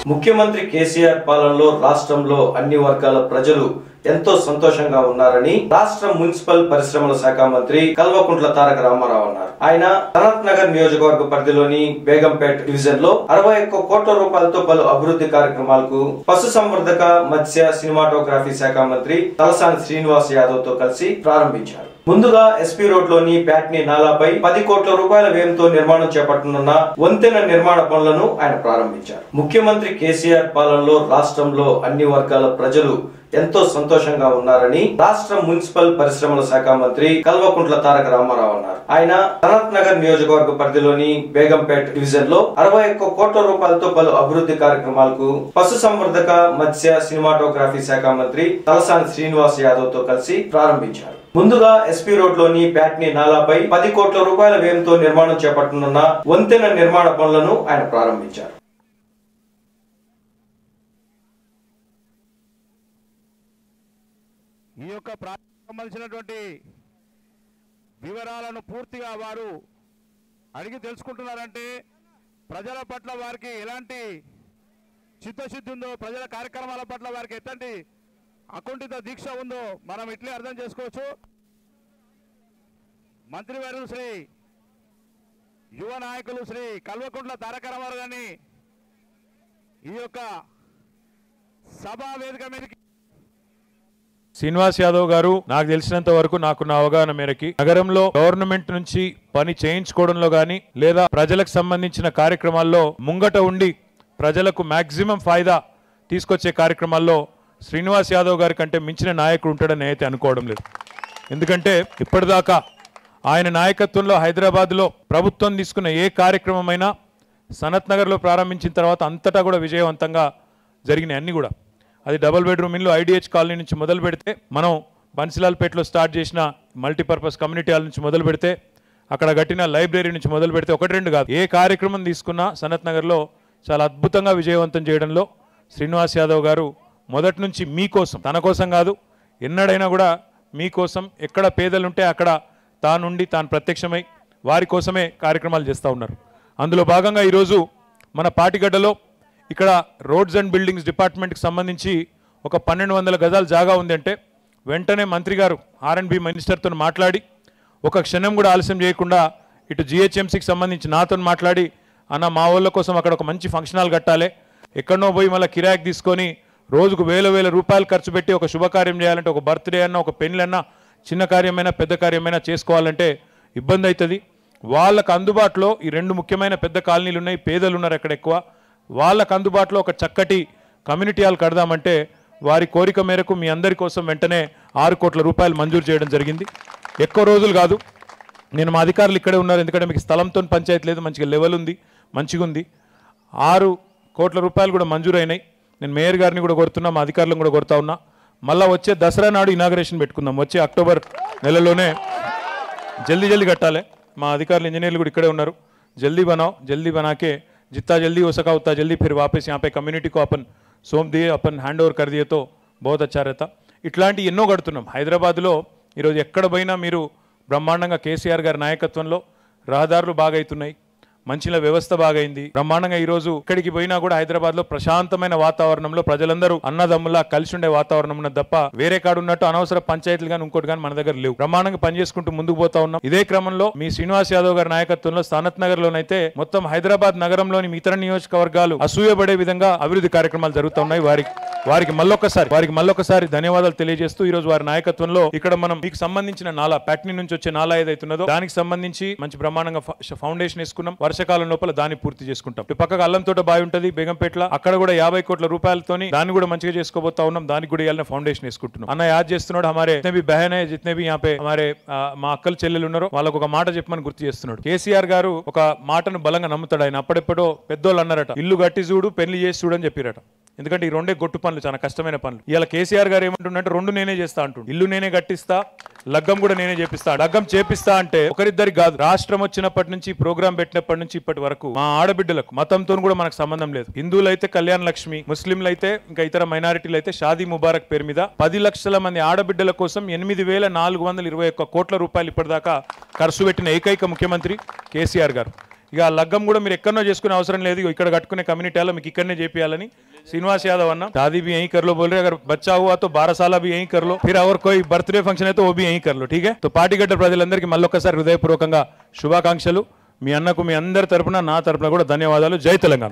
ముఖ్యమంత్రి కేసీఆర్ పాలనలో రాష్ట్రంలో అన్ని వర్గాల ప్రజలు ఎంతో సంతోషంగా ఉన్నారని రాష్ట్ర మున్సిపల్ పరిశ్రమల శాఖ మంత్రి కల్వకుంట్ల తారక రామారావు అన్నారు ఆయన సనత్ నగర్ నియోజకవర్గ పరిధిలోని బేగంపేట్ డివిజన్ లో అరవై ఒక్క కోట్ల రూపాయలతో పలు అభివృద్ధి కార్యక్రమాలకు పశు సంవర్ధక మత్స్య సినిమాటోగ్రఫీ శాఖ మంత్రి తలసాని శ్రీనివాస్ యాదవ్ తో కలిసి ప్రారంభించారు ముందుగా ఎస్పీ రోడ్ లోని ప్యాట్నీ నాలాపై పది కోట్ల రూపాయల వ్యయంతో నిర్మాణం చేపట్టనున్న వంతెన నిర్మాణ పనులను ఆయన ప్రారంభించారు ముఖ్యమంత్రి కేసీఆర్ పాలనలో రాష్ట్రంలో అన్ని వర్గాల ప్రజలు ఎంతో సంతోషంగా ఉన్నారని రాష్ట్ర మున్సిపల్ పరిశ్రమల శాఖ మంత్రి కల్వకుంట్ల తారక రామారావు అన్నారు ఆయన సనత్ నగర్ నియోజకవర్గ పరిధిలోని బేగంపేట్ డివిజన్ లో అరవై ఒక్క కోట్ల రూపాయలతో పలు అభివృద్ధి కార్యక్రమాలకు పశు సంవర్ధక మత్స్య సినిమాటోగ్రఫీ శాఖ మంత్రి తలసాని శ్రీనివాస్ యాదవ్ తో కలిసి ప్రారంభించారు ముందుగా ఎస్పీ రోడ్ లోని ప్యాట్నీ నాలాపై పది కోట్ల రూపాయల వ్యయంతో నిర్మాణం చేపట్టనున్న వంతెన నిర్మాణ పనులను ఆయన ప్రారంభించారు ఈ యొక్క ప్రాజెక్టుకు సంబంధించినటువంటి వివరాలను పూర్తిగా వారు అడిగి తెలుసుకుంటున్నారంటే ప్రజల పట్ల వారికి ఎలాంటి చిత్తశుద్ధి ఉందో ప్రజల కార్యక్రమాల పట్ల వారికి ఎట్లాంటి అకుంఠిత దీక్ష ఉందో మనం ఇట్లే అర్థం చేసుకోవచ్చు మంత్రివర్యులు శ్రీ యువ నాయకులు శ్రీ కల్వకుంట్ల తారక రామారావు గారిని ఈ యొక్క సభా వేదిక మీదకి శ్రీనివాస్ యాదవ్ గారు నాకు తెలిసినంత వరకు నాకున్న అవగాహన మేరకి నగరంలో గవర్నమెంట్ నుంచి పని చేయించుకోవడంలో గాని లేదా ప్రజలకు సంబంధించిన కార్యక్రమాల్లో ముంగట ఉండి ప్రజలకు మాక్సిమం ఫాయిదా తీసుకొచ్చే కార్యక్రమాల్లో శ్రీనివాస్ యాదవ్ గారి కంటే మించిన నాయకుడు ఉంటాడని నేనైతే అనుకోవడం లేదు ఎందుకంటే ఇప్పటిదాకా ఆయన నాయకత్వంలో హైదరాబాద్లో ప్రభుత్వం తీసుకున్న ఏ కార్యక్రమమైనా సనత్ నగర్లో ప్రారంభించిన తర్వాత అంతటా కూడా విజయవంతంగా జరిగినాయి అన్ని కూడా అది డబుల్ బెడ్రూమ్ ఇల్లు ఐడిహెచ్ కాలనీ నుంచి మొదలు పెడితే మనం బన్సిలాల్పేటలో స్టార్ట్ చేసిన మల్టీపర్పస్ కమ్యూనిటీ హాల్ నుంచి మొదలు పెడితే అక్కడ కట్టిన లైబ్రరీ నుంచి మొదలు పెడితే ఒకటి రెండు కాదు ఏ కార్యక్రమం తీసుకున్నా సనత్ నగర్లో చాలా అద్భుతంగా విజయవంతం చేయడంలో శ్రీనివాస్ యాదవ్ గారు మొదటి నుంచి మీకోసం తన కోసం కాదు ఎన్నడైనా కూడా మీకోసం ఎక్కడ పేదలు ఉంటే అక్కడ తానుండి తాను ప్రత్యక్షమై వారి కోసమే కార్యక్రమాలు చేస్తూ ఉన్నారు అందులో భాగంగా ఈరోజు మన పాటిగడ్డలో ఇక్కడ రోడ్స్ అండ్ బిల్డింగ్స్ డిపార్ట్మెంట్కి సంబంధించి ఒక పన్నెండు వందల గజాల జాగా ఉంది అంటే వెంటనే మంత్రి గారు ఆర్ఎండ్బి మినిస్టర్తో మాట్లాడి ఒక క్షణం కూడా ఆలస్యం చేయకుండా ఇటు జిహెచ్ఎంసీకి సంబంధించి నాతో మాట్లాడి అన్న మా వాళ్ళ కోసం అక్కడ ఒక మంచి ఫంక్షన్ హాల్ కట్టాలి ఎక్కడనో పోయి మళ్ళీ కిరాయికి తీసుకొని రోజుకు వేల వేల రూపాయలు ఖర్చు పెట్టి ఒక శుభకార్యం చేయాలంటే ఒక బర్త్డే అన్న ఒక పెళ్ళన్నా చిన్న కార్యమైనా పెద్ద కార్యమైనా చేసుకోవాలంటే ఇబ్బంది అవుతుంది వాళ్ళకు అందుబాటులో ఈ రెండు ముఖ్యమైన పెద్ద కాలనీలు ఉన్నాయి పేదలు ఉన్నారు అక్కడ ఎక్కువ వాళ్ళకు అందుబాటులో ఒక చక్కటి కమ్యూనిటీ హాల్ కడదామంటే వారి కోరిక మేరకు మీ అందరి కోసం వెంటనే ఆరు కోట్ల రూపాయలు మంజూరు చేయడం జరిగింది ఎక్కువ రోజులు కాదు నేను మా అధికారులు ఇక్కడే ఉన్నారు ఎందుకంటే మీకు స్థలంతో పంచాయతీ లేదు మంచిగా లెవెల్ ఉంది మంచిగా ఉంది ఆరు కోట్ల రూపాయలు కూడా మంజూరైనాయి నేను మేయర్ గారిని కూడా కొడుతున్నా మా అధికారులను కూడా కొడతా ఉన్నా మళ్ళీ వచ్చే దసరా నాడు ఇనాగరేషన్ పెట్టుకుందాం వచ్చే అక్టోబర్ నెలలోనే జల్దీ జల్దీ కట్టాలి మా అధికారులు ఇంజనీర్లు కూడా ఇక్కడే ఉన్నారు जल्दी बनाओ जल्दी बना के जितना जल्दी हो सका उतना जल्दी फिर वापस यहाँ पे कम्युनिटी को अपन సోంప్ दिए अपन హ్యాండ్ ఓవర్ कर दिए तो बहुत अच्छा रहता ఇట్లాంటి ఎన్నో కడుతున్నాం హైదరాబాద్లో ఈరోజు ఎక్కడ పోయినా మీరు బ్రహ్మాండంగా కేసీఆర్ గారి నాయకత్వంలో రహదారులు బాగా అవుతున్నాయి మంచిల వ్యవస్థ బాగైంది బ్రహ్మాండంగా ఈ రోజు ఇక్కడికి పోయినా కూడా హైదరాబాద్ లో ప్రశాంతమైన వాతావరణంలో ప్రజలందరూ అన్నదమ్ములా కలిసి ఉండే వాతావరణం ఉన్నది తప్ప వేరే కాడు ఉన్నట్టు అనవసర పంచాయతీలు కానీ ఇంకోటి కానీ మన దగ్గర లేవు బ్రహ్మాండంగా పనిచేసుకుంటూ ముందుకు పోతా ఉన్నాం ఇదే క్రమంలో మీ శ్రీనివాస్ యాదవ్ గారి నాయకత్వంలో సనత్ నగర్ లోనైతే మొత్తం హైదరాబాద్ నగరంలోని ఇతర నియోజకవర్గాలు అసూయపడే విధంగా అభివృద్ధి కార్యక్రమాలు జరుగుతూ ఉన్నాయి వారికి వారికి మళ్ళొకసారి వారికి మళ్ళొకసారి ధన్యవాదాలు తెలియజేస్తూ ఈ రోజు వారి నాయకత్వంలో ఇక్కడ మనం మీకు సంబంధించిన నాలా ప్యాట్నీ నుంచి వచ్చే నాలా ఏదైతున్నదో దానికి సంబంధించి మంచి బ్రహ్మాండంగా ఫ- ఫౌండేషన్ వేసుకున్నాం వర్షకాలం లోపల దాన్ని పూర్తి చేసుకుంటాం ఇటు పక్కకు అల్లం తోట బావి ఉంటది బేగంపేటలో అక్కడ కూడా యాభై కోట్ల రూపాయలతోని దాన్ని కూడా మంచిగా చేసుకోబోతా ఉన్నాం దానికి కూడా ఇవాళ ఫౌండేషన్ వేసుకుంటున్నాం అన్న యాద్ చేస్తున్నాడు హమారే జితనే भी बहन है जितने भी यहाँ पे हमारे ఆ, మా అక్కలు చెల్లెలు ఉన్నారో వాళ్ళకు ఒక మాట చెప్పమని గుర్తు చేస్తున్నాడు కేసీఆర్ గారు ఒక మాటను బలంగా నమ్ముతాడు ఆయన అప్పుడెప్పుడో పెద్దోళ్ళు అన్నారట ఇల్లు కట్టి చూడు పెళ్లి చేసి చూడు అని చెప్పిరట ఎందుకంటే ఈ రెండే గొట్టు పనులు చాలా కష్టమైన పనులు ఇవాళ కేసీఆర్ గారు ఏమంటుండంటే రెండు నేనే చేస్తా అంటుండు ఇల్లు నేనే కట్టిస్తా లగ్గం కూడా నేనే చేపిస్తా లగ్గం చేపిస్తా అంటే ఒకరిద్దరికి కాదు రాష్ట్రం వచ్చినప్పటి నుంచి ఈ ప్రోగ్రాం పెట్టినప్పటి నుంచి ఇప్పటి వరకు మా ఆడబిడ్డలకు మతంతో కూడా మనకు సంబంధం లేదు హిందువులు అయితే కళ్యాణ లక్ష్మి ముస్లింలు అయితే ఇంకా ఇతర మైనారిటీలు అయితే షాదీ ముబారక్ పేరు మీద పది లక్షల మంది ఆడబిడ్డల కోసం ఎనిమిది వేల నాలుగు వందల ఇరవై ఒక్క కోట్ల రూపాయలు ఇప్పటిదాకా ఖర్చు పెట్టిన ఏకైక ముఖ్యమంత్రి కేసీఆర్ గారు ఇక ఆ లగ్గం కూడా మీరు ఎక్కడనో చేసుకునే అవసరం లేదు ఇగో ఇక్కడ కట్టుకునే కమ్యూనిటీ హాల్లో మీకు ఇక్కడనే చేపియాలని श्रीनिवास यादव अन्ना शादी भी यहीं कर लो बोल रहे अगर बच्चा हुआ तो बारह साल भी यहीं कर लो फिर और कोई बर्थडे फंक्शन है तो वो भी यहीं कर लो ठीक है तो పార్టీ గడ్డ ప్రజలందరికీ మళ్ళొక్కసారి హృదయపూర్వకంగా శుభాకాంక్షలు మీ అన్నకు మీ అందరి తరపున నా తరపున కూడా ధన్యవాదాలు జై తెలంగాణ